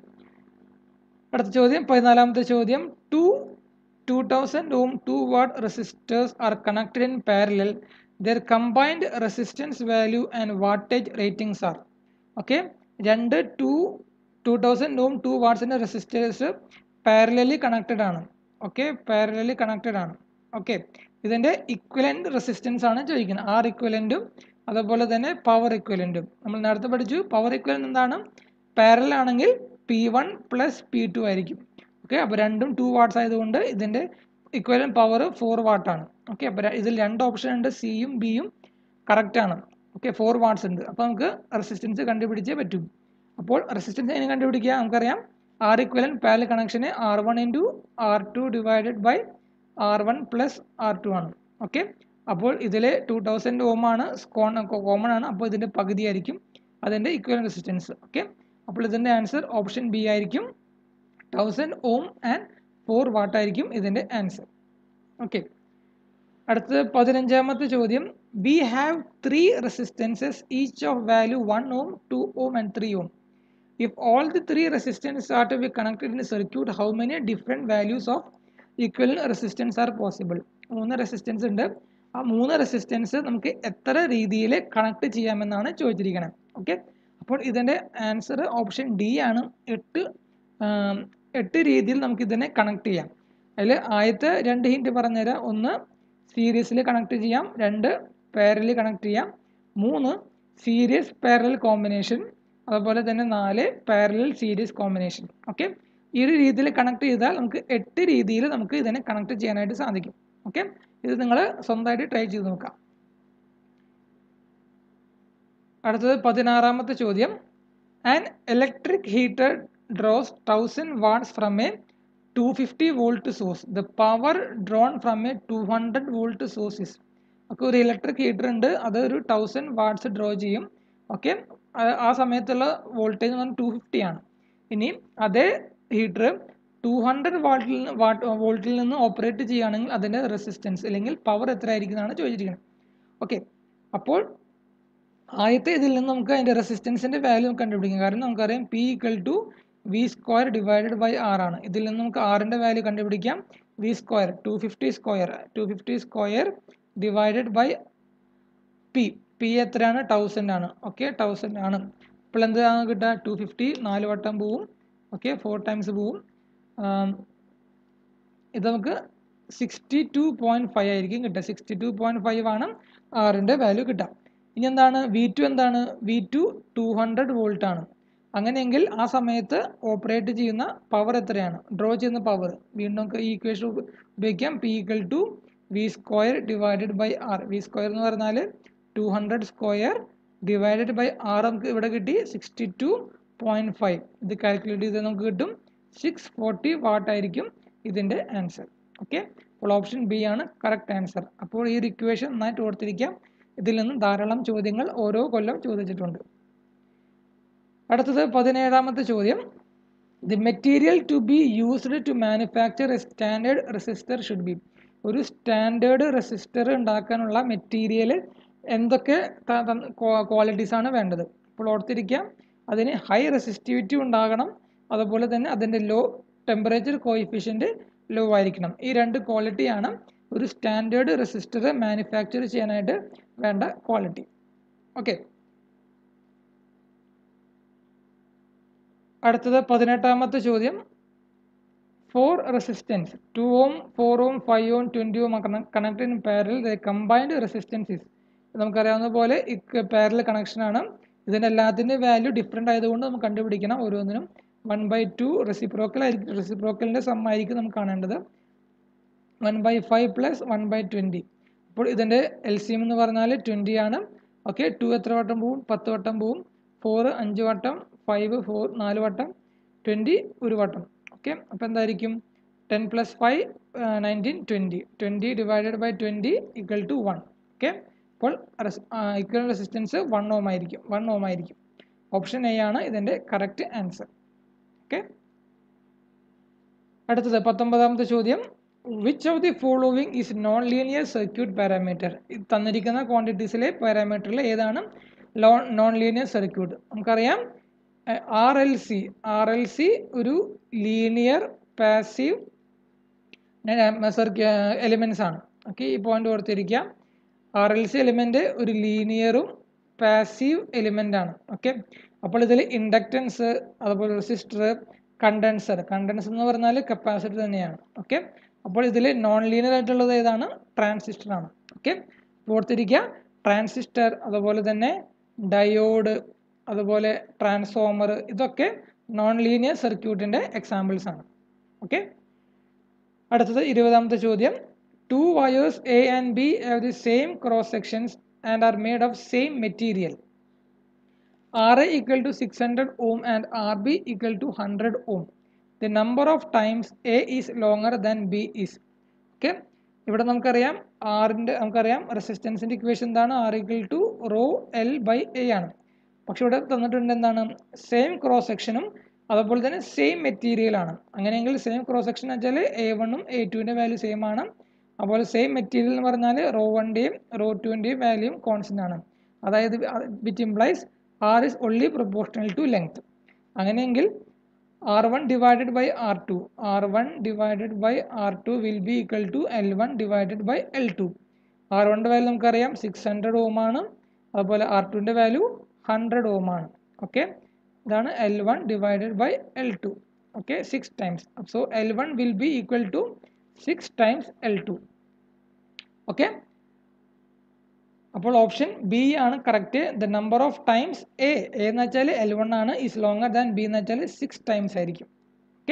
അടുത്ത ചോദ്യം പതിനാലാമത്തെ ചോദ്യം two two thousand ohm two watt resistors are connected in parallel their combined resistance value and wattage ratings are okay രണ്ട് two two thousand ohm two വാട്ട്സിൻ്റെ റെസിസ്റ്റേഴ്സ് പാരലലി കണക്റ്റഡ് ആണ് ഓക്കെ പാരലലി കണക്റ്റഡ് ആണ് okay ഇതിൻ്റെ equivalent resistance ആണ് ചോദിക്കുന്നത് R ഇക്വലൻറ്റും അതുപോലെ തന്നെ power ഇക്വലൻറ്റും നമ്മൾ നേരത്തെ പഠിച്ചു പവർ ഇക്വലൻ്റ് എന്താണ് പാരലൽ ആണെങ്കിൽ P one plus P two ആയിരിക്കും ഓക്കെ അപ്പോൾ രണ്ടും ടു വാട്ട്സ് ആയതുകൊണ്ട് ഇതിൻ്റെ ഇക്വലൻ പവർ ഫോർ വാട്ടാണ് ഓക്കെ അപ്പോൾ ഇതിൽ രണ്ട് ഓപ്ഷൻ ഉണ്ട് സിയും ബിയും കറക്റ്റ് ആണ് ഓക്കെ ഫോർ വാട്ട്സ് ഉണ്ട് അപ്പോൾ നമുക്ക് റെസിസ്റ്റൻസ് കണ്ടുപിടിച്ചേ പറ്റും അപ്പോൾ റെസിസ്റ്റൻസ് എങ്ങനെ കണ്ടുപിടിക്കുക നമുക്കറിയാം ആർ ഇക്വലൻ പാരൽ കണക്ഷന് R one into R two divided by R one plus R two ആണ് ഓക്കെ അപ്പോൾ ഇതിൽ ടു തൗസൻഡ് ഓം ആണ് കോമൺ ആണ് അപ്പോൾ ഇതിൻ്റെ പകുതി ആയിരിക്കും അതിൻ്റെ ഇക്വലൻ റെസിസ്റ്റൻസ് ഓക്കെ അപ്പോൾ ഇതിൻ്റെ ആൻസർ ഓപ്ഷൻ ബി ആയിരിക്കും thousand ohm and four watt ആയിരിക്കും ഇതിൻ്റെ ആൻസർ ഓക്കെ അടുത്തത് പതിനഞ്ചാമത്തെ ചോദ്യം we have three resistances each of value one ohm two ohm and three ohm if all the three resistances are to be connected in a circuit how many different values of equivalent resistance are possible മൂന്ന് resistance ഉണ്ട് ആ മൂന്ന് resistance നമുക്ക് എത്ര രീതിയിൽ connect ചെയ്യാമെന്നാണ് ചോദിച്ചിരിക്കുന്നത് okay അപ്പോൾ ഇതിൻ്റെ ആൻസർ ഓപ്ഷൻ ഡി ആണ് എട്ട് ആം, എട്ട് രീതിയിൽ നമുക്ക് ഇതിനെ കണക്ട് ചെയ്യാം അതിൽ ആദ്യത്തെ രണ്ട് ഹിൻറ്റ് പറഞ്ഞുതരാം ഒന്ന് സീരീസിൽ കണക്ട് ചെയ്യാം രണ്ട് പാരലിൽ കണക്ട് ചെയ്യാം മൂന്ന് സീരീസ് പാരലൽ കോമ്പിനേഷൻ അതുപോലെ തന്നെ നാല് പാരലൽ സീരീസ് കോമ്പിനേഷൻ ഓക്കെ ഈ ഒരു രീതിയിൽ കണക്ട് ചെയ്താൽ നമുക്ക് എട്ട് രീതിയിൽ നമുക്ക് ഇതിനെ കണക്ട് ചെയ്യാനായിട്ട് സാധിക്കും ഓക്കെ ഇത് നിങ്ങൾ സ്വന്തമായിട്ട് ട്രൈ ചെയ്ത് നോക്കാം അടുത്തത് പതിനാറാമത്തെ ചോദ്യം an electric heater draws thousand watts from a two fifty volt source the power drawn from a two hundred volt source is okay ഒരു ഇലക്ട്രിക് ഹീറ്റർ ഉണ്ട് അത് ഒരു തൗസൻഡ് വാട്ട്സ് ഡ്രോ ചെയ്യും ഓക്കെ ആ സമയത്തുള്ള വോൾട്ടേജ് എന്ന് പറഞ്ഞാൽ ടു ഫിഫ്റ്റി ആണ് ഇനി അതേ ഹീറ്റർ ടു ഹൺഡ്രഡ് വാട്ടിൽ നിന്ന് വാട്ട് വോൾട്ടിൽ നിന്ന് ഓപ്പറേറ്റ് ചെയ്യുകയാണെങ്കിൽ അതിൻ്റെ റെസിസ്റ്റൻസ് അല്ലെങ്കിൽ പവർ എത്ര ആയിരിക്കും എന്നാണ് ചോദിച്ചിരിക്കുന്നത് ഓക്കെ അപ്പോൾ ആദ്യത്തെ ഇതിൽ നിന്ന് നമുക്ക് അതിൻ്റെ റെസിസ്റ്റൻസിൻ്റെ വാല്യൂ കണ്ടുപിടിക്കാം കാരണം നമുക്കറിയാം P equal to V square divided by R ആണ് ഇതിൽ നിന്ന് നമുക്ക് ആറിൻ്റെ വാല്യൂ കണ്ടുപിടിക്കാം V square two fifty square two fifty square divided by P P എത്രയാണ് തൗസൻഡ് ആണ് ഓക്കെ തൗസൻഡ് ആണ് അപ്പോൾ എന്താണ് കിട്ടുക ടു ഫിഫ്റ്റി നാല് വട്ടം പോവും ഓക്കെ ഫോർ ടൈംസ് പോവും ആം, ഇത് നമുക്ക് സിക്സ്റ്റി ടു പോയിൻറ്റ് ഫൈവ് ആയിരിക്കും കിട്ടുക സിക്സ്റ്റി ടു പോയിൻറ്റ് ഫൈവ് ആണ് ആറിൻ്റെ വാല്യൂ കിട്ടുക ഇനി എന്താണ് വി ടു എന്താണ് V two two hundred volt ആണ് അങ്ങനെയെങ്കിൽ ആ സമയത്ത് ഓപ്പറേറ്റ് ചെയ്യുന്ന പവർ എത്രയാണ് ഡ്രോ ചെയ്യുന്ന പവർ വീണ്ടും നമുക്ക് ഈ ഇക്വേഷൻ ഉപയോഗിക്കാം P equal to V square divided by R V square എന്ന് പറഞ്ഞാൽ two hundred square divided by R നമുക്ക് ഇവിടെ കിട്ടി സിക്സ്റ്റി ടു പോയിൻറ്റ് ഫൈവ് ഇത് കാൽക്കുലേറ്റ് ചെയ്താൽ നമുക്ക് കിട്ടും സിക്സ് ഫോർട്ടി വാട്ട് ആയിരിക്കും ഇതിൻ്റെ ആൻസർ ഓക്കെ അപ്പോൾ ഓപ്ഷൻ ബി ആണ് കറക്റ്റ് ആൻസർ അപ്പോൾ ഈ ഒരു ഇക്വേഷൻ നന്നായിട്ട് ഓർത്തിരിക്കാം ഇതിൽ നിന്ന് ധാരാളം ചോദ്യങ്ങൾ ഓരോ കൊല്ലം ചോദിച്ചിട്ടുണ്ട് അടുത്തത് പതിനേഴാമത്തെ ചോദ്യം the material to be used to manufacture a standard resistor should be ഒരു സ്റ്റാൻഡേർഡ് റെസിസ്റ്റർ ഉണ്ടാക്കാനുള്ള മെറ്റീരിയൽ എന്തൊക്കെ ക്വാളിറ്റീസ് ആണ് വേണ്ടത് അപ്പോൾ ഓർത്തിരിക്കാം അതിന് ഹൈ റെസിസ്റ്റിവിറ്റി ഉണ്ടാകണം അതുപോലെ തന്നെ അതിൻ്റെ ലോ ടെമ്പറേച്ചർ കോയിഫിഷ്യൻ്റ് ലോ ആയിരിക്കണം ഈ രണ്ട് ക്വാളിറ്റിയാണ് ഒരു സ്റ്റാൻഡേർഡ് റെസിസ്റ്റർ മാനുഫാക്ചർ ചെയ്യാനായിട്ട് വേണ്ട ക്വാളിറ്റി ഓക്കെ അടുത്തത് പതിനെട്ടാമത്തെ ചോദ്യം four resistance two ohm four ohm five ohm twenty ohm connect in parallel the combined resistance is നമുക്കറിയാവുന്ന പോലെ ഈ പാരൽ കണക്ഷൻ ആണ് ഇതിൻ്റെ എല്ലാത്തിൻ്റെ വാല്യൂ ഡിഫറെൻ്റ് ആയതുകൊണ്ട് നമുക്ക് കണ്ടുപിടിക്കണം ഓരോന്നിനും വൺ ബൈ ടു റെസിപ്രോക്കൽ ആയിരിക്കും റെസിപ്രോക്കലിൻ്റെ സം ആയിരിക്കും നമുക്ക് കാണേണ്ടത് one by five plus one by twenty അപ്പോൾ ഇതിൻ്റെ എൽ സി എം എന്ന് പറഞ്ഞാൽ ട്വൻറ്റി ആണ് ഓക്കെ ടു എത്ര വട്ടം പോവും പത്ത് വട്ടം പോവും ഫോർ അഞ്ച് വട്ടം ഫൈവ് ഫോർ നാല് വട്ടം ട്വൻറ്റി ഒരു വട്ടം ഓക്കെ അപ്പോൾ എന്തായിരിക്കും ten plus five nineteen twenty twenty divided by twenty equal to one okay അപ്പോൾ ഇക്വൽ റെസിസ്റ്റൻസ് വൺ ഓം ആയിരിക്കും വൺ ഓം ആയിരിക്കും ഓപ്ഷൻ എ ആണ് ഇതിൻ്റെ കറക്റ്റ് ആൻസർ ഓക്കെ അടുത്തത് പത്തൊമ്പതാമത്തെ ചോദ്യം which of the following is non linear circuit parameter തന്നിരിക്കുന്ന ക്വാണ്ടിറ്റീസിലെ പാരാമീറ്ററിൽ ഏതാണ് ലോ നോൺ ലീനിയർ സർക്യൂട്ട് നമുക്കറിയാം R L C R L C ഒരു ലീനിയർ പാസീവ് സർക്യൂ എലിമെൻസ് ആണ് ഓക്കെ ഈ പോയിന്റ് ഓർത്തിരിക്കാം ആർ എൽ സി എലിമെൻ്റ് ഒരു ലീനിയറും പാസീവ് എലിമെൻ്റ് ആണ് ഓക്കെ അപ്പോൾ ഇതിൽ ഇൻഡക്റ്റൻസ് അതുപോലെ റെസിസ്റ്റർ കണ്ടൻസർ കണ്ടൻസർ എന്ന് പറഞ്ഞാൽ കപ്പാസിറ്റർ തന്നെയാണ് ഓക്കെ അപ്പോൾ ഇതിൽ നോൺ ലീനിയർ ആയിട്ടുള്ളത് ഏതാണ് ട്രാൻസിസ്റ്റർ ആണ് ഓക്കെ ഓർത്തിരിക്കുക ട്രാൻസിസ്റ്റർ അതുപോലെ തന്നെ ഡയോഡ് അതുപോലെ ട്രാൻസ്ഫോമർ ഇതൊക്കെ നോൺ ലീനിയർ സർക്യൂട്ടിൻ്റെ എക്സാമ്പിൾസ് ആണ് ഓക്കെ അടുത്തത് ഇരുപതാമത്തെ ചോദ്യം two wires A and B have the same cross sections and are made of same material R A equal to six hundred ohm and R B equal to hundred ohm the number of times A is longer than B is okay ഇവിടെ നമുക്കറിയാം ആറിൻ്റെ നമുക്കറിയാം റെസിസ്റ്റൻസിൻ്റെ equation എന്താണ് R equal to rho L by A ആണ് പക്ഷെ ഇവിടെ തന്നിട്ടുണ്ട് എന്താണ് സെയിം ക്രോസ് സെക്ഷനും അതുപോലെ തന്നെ സെയിം മെറ്റീരിയൽ ആണ് അങ്ങനെയെങ്കിൽ സെയിം ക്രോസ് സെക്ഷൻ വെച്ചാൽ എ വണ്ണും എ ടുവിൻ്റെ വാല്യൂ സെയിം ആണ് അതുപോലെ സെയിം മെറ്റീരിയൽ എന്ന് പറഞ്ഞാൽ റോ വണ്ണിൻ്റെയും റോ ടുവിൻ്റെയും വാല്യൂം കോൺസ്റ്റൻ്റ് ആണ് അതായത് which implies R is only proportional to length അങ്ങനെയെങ്കിൽ R1 divided by R2. R1 divided by R2 will be equal to L1 divided by L2. R1ൻ്റെ വാല്യൂ നമുക്കറിയാം സിക്സ് ഹൺഡ്രഡ് ഓം ആണ് അതുപോലെ ആർ ടുവിൻ്റെ വാല്യൂ ഹൺഡ്രഡ് ഓം ആണ് okay ഇതാണ് L one divided by L two okay six times so L one will be equal to six times L two okay അപ്പോൾ option B ആണ് correct the number of times A എന്ന് വെച്ചാൽ L one ആണ് is longer than B എന്ന് വെച്ചാൽ six times ആയിരിക്കും okay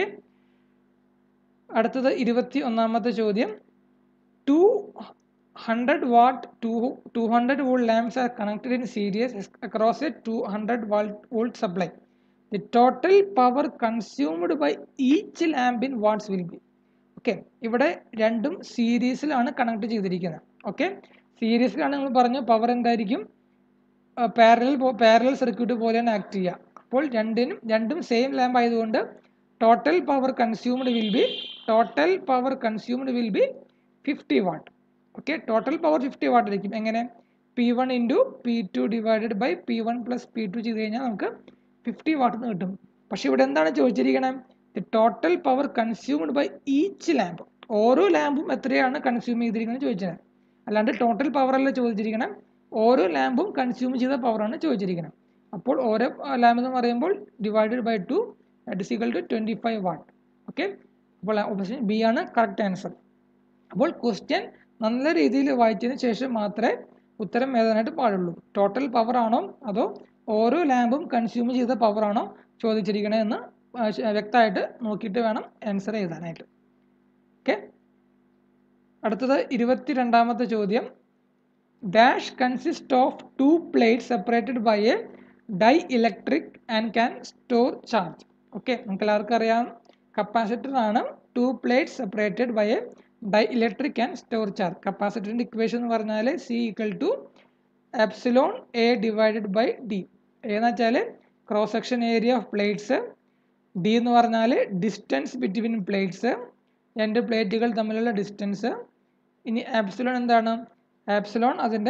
അടുത്തത് ഇരുപത്തി ഒന്നാമത്തെ ചോദ്യം two hundred watt two two hundred volt lamps are connected in series across a two hundred watt volt supply the total power consumed by each lamp in watts will be okay ഇവിടെ രണ്ടും സീരീസിലാണ് connect ചെയ്തിരിക്കുന്നത് okay സീരീസിലാണ് നമ്മൾ പറഞ്ഞു power എന്തായിരിക്കും parallel parallel circuit പോലെയാണ് act ചെയ്യുക അപ്പോൾ രണ്ടിനും രണ്ടും സെയിം ലാമ്പ് ആയതുകൊണ്ട് total power consumed will be total power consumed will be fifty watt okay total power fifty watt ആയിരിക്കും എങ്ങനെ P one into P two divided by P one plus P two ചെയ്ത് കഴിഞ്ഞാൽ നമുക്ക് fifty what എന്ന് കിട്ടും പക്ഷേ ഇവിടെ എന്താണ് ചോദിച്ചിരിക്കണേ the total power consumed by each lamp ഓരോ ലാമ്പും എത്രയാണ് കൺസ്യൂം ചെയ്തിരിക്കുന്നത് ചോദിച്ചത് അല്ലാണ്ട് ടോട്ടൽ പവർ അല്ല ചോദിച്ചിരിക്കണം ഓരോ ലാമ്പും കൺസ്യൂം ചെയ്ത പവറാണ് ചോദിച്ചിരിക്കുന്നത് അപ്പോൾ ഓരോ ലാമ്പ് എന്ന് പറയുമ്പോൾ divided by two that is equal to twenty five watt okay അപ്പോൾ ഓപ്ഷൻ ബി ആണ് കറക്റ്റ് ആൻസർ അപ്പോൾ ക്വസ്റ്റ്യൻ നല്ല രീതിയിൽ വായിച്ചതിന് ശേഷം മാത്രമേ ഉത്തരം എഴുതാനായിട്ട് പാടുള്ളൂ ടോട്ടൽ പവർ ആണോ അതോ ഓരോ ലാമ്പും കൺസ്യൂം ചെയ്ത പവർ ആണോ ചോദിച്ചിരിക്കണേ എന്ന് വ്യക്തമായിട്ട് നോക്കിയിട്ട് വേണം ആൻസർ എഴുതാനായിട്ട് ഓക്കെ അടുത്തത് ഇരുപത്തിരണ്ടാമത്തെ ചോദ്യം dash consist of two plate separated by a dielectric and can store charge okay നമുക്ക് എല്ലാവർക്കും അറിയാം കപ്പാസിറ്റർ ആണ് two plate separated by a dielectric and store charge കപ്പാസിറ്ററിൻ്റെ ഇക്വേഷൻ എന്ന് പറഞ്ഞാൽ C equal to epsilon A divided by D എന്ന് വെച്ചാൽ cross section area of plates D എന്ന് പറഞ്ഞാൽ ഡിസ്റ്റൻസ് ബിറ്റ്വീൻ പ്ലേറ്റ്സ് രണ്ട് പ്ലേറ്റുകൾ തമ്മിലുള്ള ഡിസ്റ്റൻസ് ഇനി ആപ്സിലോൺ എന്താണ് ആപ്സിലോൺ അതിൻ്റെ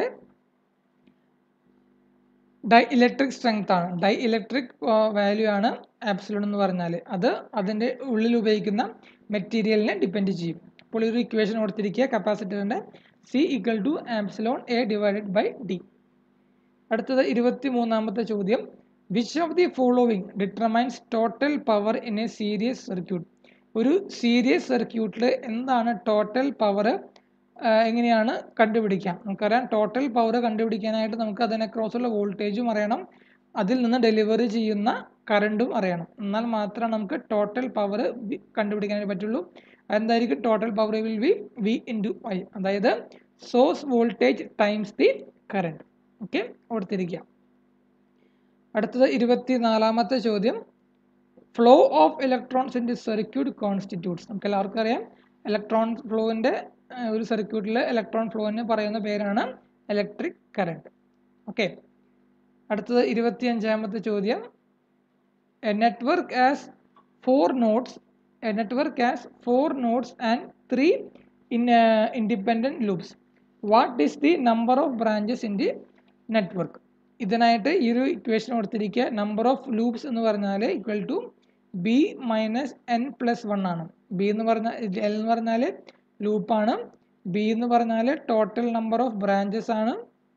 ഡൈ ഇലക്ട്രിക് സ്ട്രെങ്ത് ആണ് ഡൈ ഇലക്ട്രിക് വാല്യൂ ആണ് ആപ്സിലോൺ എന്ന് പറഞ്ഞാൽ അത് അതിൻ്റെ ഉള്ളിൽ ഉപയോഗിക്കുന്ന മെറ്റീരിയലിനെ ഡിപ്പെൻഡ് ചെയ്യും അപ്പോൾ ഒരു ഇക്വേഷൻ കൊടുത്തിരിക്കുക കപ്പാസിറ്ററിൻ്റെ C equal to epsilon A divided by D അടുത്തത് ഇരുപത്തി മൂന്നാമത്തെ ചോദ്യം which of the following determines total power in a series circuit ഒരു സീരീസ് സർക്യൂട്ടിൽ എന്താണ് ടോട്ടൽ പവർ എങ്ങനെയാണ് കണ്ടുപിടിക്കാം നമുക്കറിയാം ടോട്ടൽ പവർ കണ്ടുപിടിക്കാനായിട്ട് നമുക്ക് അതിനെ ക്രോസുള്ള വോൾട്ടേജും അറിയണം അതിൽ നിന്ന് ഡെലിവറി ചെയ്യുന്ന കറണ്ടും അറിയണം എന്നാൽ മാത്രമേ നമുക്ക് ടോട്ടൽ പവർ കണ്ടുപിടിക്കാനായിട്ട് പറ്റുള്ളൂ എന്തായിരിക്കും total power will be V into I അതായത് source voltage times the current okay ഓർത്തിരിക്കുക അടുത്തത് ഇരുപത്തി നാലാമത്തെ ചോദ്യം flow of electrons in the circuit constitutes നമുക്ക് എല്ലാവർക്കും അറിയാം ഇലക്ട്രോൺ ഫ്ലോവിൻ്റെ ഒരു സർക്യൂട്ടിൽ ഇലക്ട്രോൺ ഫ്ലോവിന് പറയുന്ന പേരാണ് ഇലക്ട്രിക് കറണ്ട് ഓക്കെ അടുത്തത് ഇരുപത്തി അഞ്ചാമത്തെ ചോദ്യം a network has four nodes a network has four nodes and three in independent loops what is the number of branches in the network ഇതിനായിട്ട് ഈ ഒരു ഇക്വേഷൻ കൊടുത്തിരിക്കുക നമ്പർ ഓഫ് ലൂപ്സ് എന്ന് പറഞ്ഞാൽ equal to B minus N plus one ആണ് B എന്ന് പറഞ്ഞാൽ L എന്ന് പറഞ്ഞാൽ ലൂപ്പാണ് ബി എന്ന് പറഞ്ഞാൽ ടോട്ടൽ നമ്പർ ഓഫ് ബ്രാഞ്ചസ് ആണ്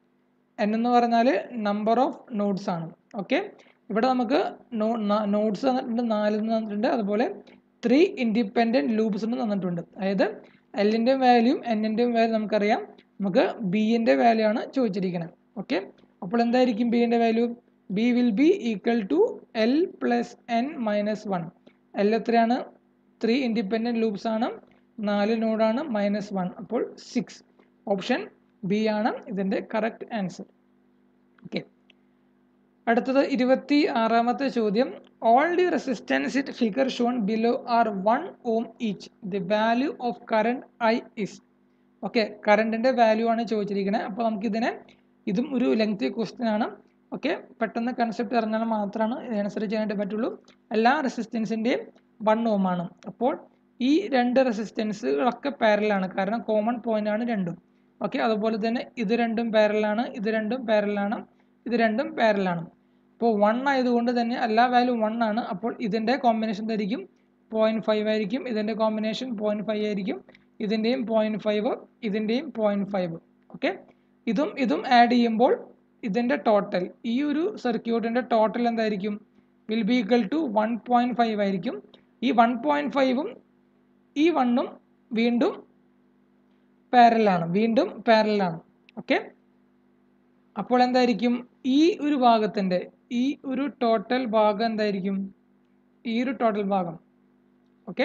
എൻ എന്ന് പറഞ്ഞാൽ നമ്പർ ഓഫ് നോഡ്സ് ആണ് ഓക്കെ ഇവിടെ നമുക്ക് നോഡ്സ് തന്നിട്ടുണ്ട് നാല് തന്നിട്ടുണ്ട് അതുപോലെ ത്രീ ഇൻഡിപെൻഡൻറ്റ് ലൂപ്സ് തന്നിട്ടുണ്ട് അതായത് എല്ലിൻ്റെയും വാല്യൂം എന്നിൻ്റെയും വാല്യൂ നമുക്കറിയാം നമുക്ക് ബിൻ്റെ വാല്യൂ ആണ് ചോദിച്ചിരിക്കുന്നത് ഓക്കെ അപ്പോൾ എന്തായിരിക്കും ബിൻ്റെ value B will be equal to L plus N minus one L എത്രയാണ് ത്രീ ഇൻഡിപെൻഡൻറ്റ് ലൂപ്സ് ആണ് നാല് നോഡാണ് മൈനസ് വൺ അപ്പോൾ സിക്സ് ഓപ്ഷൻ ബി ആണ് ഇതിൻ്റെ കറക്റ്റ് ആൻസർ ഓക്കെ അടുത്തത് ഇരുപത്തി ആറാമത്തെ ചോദ്യം all the resistance it figure shown below are one ohm each the value of current I is okay കറണ്ടിൻ്റെ വാല്യൂ ആണ് ചോദിച്ചിരിക്കുന്നത് അപ്പോൾ നമുക്കിതിനെ ഇതും ഒരു ലെങ്തി ക്വസ്റ്റ്യൻ ആണ് ഓക്കെ പെട്ടെന്ന് കൺസെപ്റ്റ് അറിഞ്ഞാൽ മാത്രമാണ് ആൻസർ ചെയ്യാനായിട്ട് പറ്റുള്ളൂ എല്ലാ റെസിസ്റ്റൻസിൻ്റെയും വൺ ഓം ആണ് അപ്പോൾ ഈ രണ്ട് റെസിസ്റ്റൻസുകളൊക്കെ പാരലാണ് കാരണം കോമൺ പോയിന്റ് ആണ് രണ്ടും ഓക്കെ അതുപോലെ തന്നെ ഇത് രണ്ടും പാരലാണ് ഇത് രണ്ടും പാരലാണ് ഇത് രണ്ടും പാരലാണ് അപ്പോൾ വൺ ആയതുകൊണ്ട് തന്നെ എല്ലാ വാല്യൂ വൺ ആണ് അപ്പോൾ ഇതിൻ്റെ കോമ്പിനേഷൻ എന്തായിരിക്കും പോയിൻറ്റ് ഫൈവ് ആയിരിക്കും ഇതിൻ്റെ കോമ്പിനേഷൻ പോയിൻറ്റ് ഫൈവ് ആയിരിക്കും ഇതിൻ്റെയും പോയിൻറ്റ് ഫൈവ് ഇതിൻ്റെയും പോയിൻറ്റ് ഫൈവ് ഓക്കെ ഇതും ഇതും ആഡ് ചെയ്യുമ്പോൾ ഇതിൻ്റെ ടോട്ടൽ ഈ ഒരു സർക്യൂട്ടിൻ്റെ ടോട്ടൽ എന്തായിരിക്കും will be equal to one point five ആയിരിക്കും ഈ വൺ പോയിൻറ്റ് ഫൈവും ഈ വണ്ണും വീണ്ടും പാരലാണ് വീണ്ടും പാരലാണ് ഓക്കെ അപ്പോൾ എന്തായിരിക്കും ഈ ഒരു ഭാഗത്തിൻ്റെ ഈ ഒരു ടോട്ടൽ ഭാഗം എന്തായിരിക്കും ഈ ഒരു ടോട്ടൽ ഭാഗം ഓക്കെ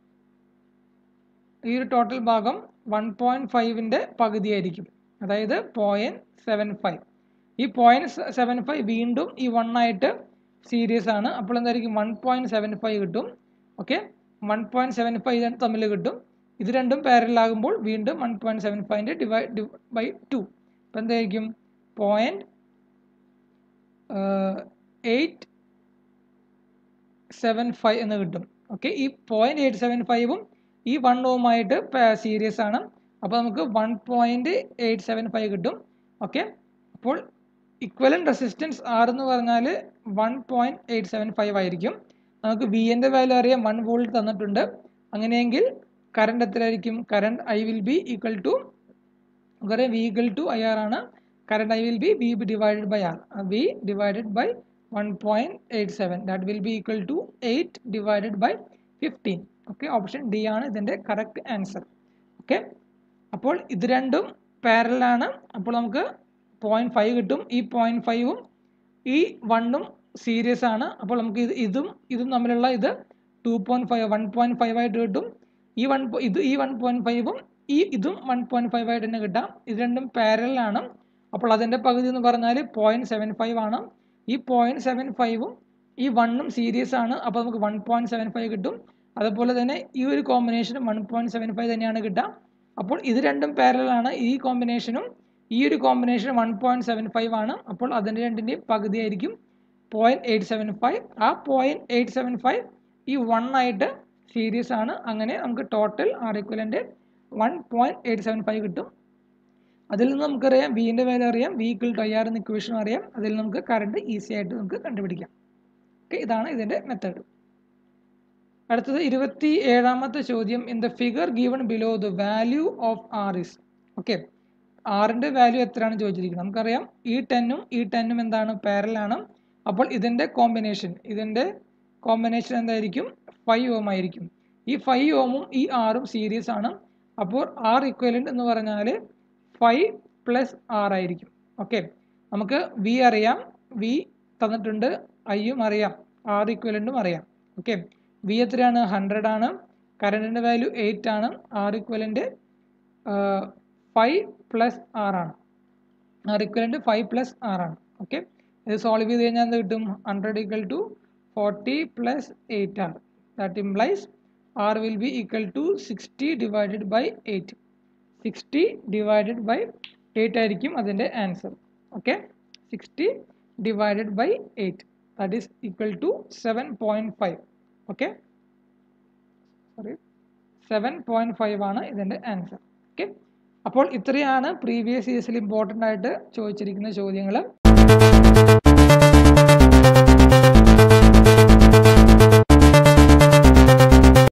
ഈ ഒരു ടോട്ടൽ ഭാഗം വൺ പോയിൻറ്റ് ഫൈവിൻ്റെ പകുതിയായിരിക്കും അതായത് പോയിൻറ്റ് സെവൻ ഫൈവ് ഈ പോയിൻറ്റ് സെവൻ ഫൈവ് വീണ്ടും ഈ വൺ ആയിട്ട് സീരീസ് ആണ് അപ്പോൾ എന്തായിരിക്കും വൺ പോയിൻറ്റ് സെവൻ ഫൈവ് കിട്ടും okay one point seven five തമ്മിൽ കിട്ടും ഇത് രണ്ടും പാരലാകുമ്പോൾ വീണ്ടും വൺ പോയിൻറ്റ് സെവൻ ഫൈവിൻ്റെ ഡിവൈഡ് ബൈ ടു അപ്പോൾ എന്തായിരിക്കും പോയിൻറ്റ് എയ്റ്റ് സെവൻ ഫൈവ് എന്ന് കിട്ടും ഓക്കെ ഈ പോയിൻറ്റ് എയ്റ്റ് സെവൻ ഫൈവും ഈ വൺ ഓമായിട്ട് സീരീസ് ആണ് അപ്പോൾ നമുക്ക് one point eight seven five കിട്ടും ഓക്കെ അപ്പോൾ ഇക്വലൻ റെസിസ്റ്റൻസ് ആർ എന്ന് പറഞ്ഞാൽ one point eight seven five ആയിരിക്കും നമുക്ക് വി എൻ്റെ വാല്യൂ അറിയാം വൺ വോൾട്ട് തന്നിട്ടുണ്ട് അങ്ങനെയെങ്കിൽ കറണ്ട് എത്രയായിരിക്കും current I will be equal to നമുക്കറിയാം V equal to I R ആണ് current I will be V divided by R V divided by one point eight seven that will be equal to eight divided by fifteen okay option D ആണ് ഇതിൻ്റെ correct answer okay അപ്പോൾ ഇത് രണ്ടും പാരലാണ് അപ്പോൾ നമുക്ക് point five കിട്ടും ഈ point ഫൈവും ഈ വണ്ണും സീരീസ് ആണ് അപ്പോൾ നമുക്ക് ഇത് ഇതും ഇതും തമ്മിലുള്ള ഇത് two point five one point five ആയിട്ട് കിട്ടും ഈ വൺ ഇത് ഈ വൺ പോയിൻറ്റ് ഫൈവും ഈ ഇതും വൺ പോയിൻറ്റ് ഫൈവ് ആയിട്ട് തന്നെ കിട്ടാം ഇത് രണ്ടും പാരലാണ് അപ്പോൾ അതിൻ്റെ പകുതി എന്ന് പറഞ്ഞാൽ പോയിൻറ്റ് സെവൻ ഫൈവ് ആണ് ഈ പോയിൻറ്റ് സെവൻ ഫൈവും ഈ വണ്ണും സീരീസ് ആണ് അപ്പോൾ നമുക്ക് വൺ പോയിൻറ്റ് സെവൻ ഫൈവ് കിട്ടും അതുപോലെ തന്നെ ഈ ഒരു കോമ്പിനേഷനും വൺ പോയിൻറ്റ് സെവൻ ഫൈവ് തന്നെയാണ് കിട്ടുക അപ്പോൾ ഇത് രണ്ടും പാരലാണ് ഈ കോമ്പിനേഷനും ഈ ഒരു combination one point seven five ആണ് അപ്പോൾ അതിൻ്റെ രണ്ടിൻ്റെയും പകുതിയായിരിക്കും പോയിൻറ്റ് എയ്റ്റ് സെവൻ ഫൈവ് ആ പോയിൻറ്റ് എയ്റ്റ് സെവൻ ഫൈവ് ഈ വൺ ആയിട്ട് സീരീസ് ആണ് അങ്ങനെ നമുക്ക് total R equivalent one point eight seven five കിട്ടും അതിൽ നിന്ന് നമുക്കറിയാം വിൻ്റെ വാല്യൂ അറിയാം V equal to I R എന്ന ഇക്വേഷൻ അറിയാം അതിൽ നമുക്ക് കറണ്ട് ഈസി ആയിട്ട് നമുക്ക് കണ്ടുപിടിക്കാം ഓക്കെ ഇതാണ് ഇതിൻ്റെ മെത്തേഡ് അടുത്തത് ഇരുപത്തി ഏഴാമത്തെ ചോദ്യം in the figure given below the value of R is okay ആറിൻ്റെ വാല്യൂ എത്രയാണ് ചോദിച്ചിരിക്കുന്നത് നമുക്കറിയാം ഈ ടെന്നും ഈ ടെന്നും എന്താണ് പാരലാണ് അപ്പോൾ ഇതിൻ്റെ കോമ്പിനേഷൻ ഇതിൻ്റെ കോമ്പിനേഷൻ എന്തായിരിക്കും ഫൈവ് ഓം ആയിരിക്കും ഈ ഫൈവ് ഓമും ഈ ആറും സീരീസ് ആണ് അപ്പോൾ ആർ ഇക്വലൻ്റ് എന്ന് പറഞ്ഞാൽ ഫൈവ് പ്ലസ് ആർ ആയിരിക്കും ഓക്കെ നമുക്ക് വി അറിയാം വി തന്നിട്ടുണ്ട് ഐയും അറിയാം ആർ ഇക്വലൻറ്റും അറിയാം ഓക്കെ വി എത്രയാണ് ഹൺഡ്രഡ് ആണ് കറണ്ടിൻ്റെ വാല്യൂ എയ്റ്റ് ആണ് R equivalent five plus R ആണ് R equivalent five plus R ആണ് ഓക്കെ ഇത് സോൾവ് ചെയ്ത് കഴിഞ്ഞാൽ എന്ത് കിട്ടും hundred equal to forty plus eight R that implies R will be equal to sixty divided by eight sixty divided by eight ആയിരിക്കും അതിൻ്റെ answer okay sixty divided by eight that is equal to seven point five okay sorry seven point five ആണ് ഇതിൻ്റെ answer okay അപ്പോൾ ഇത്രയാണ് previous ഇയേഴ്സിൽ important ആയിട്ട് ചോദിച്ചിരിക്കുന്ന ചോദ്യങ്ങൾ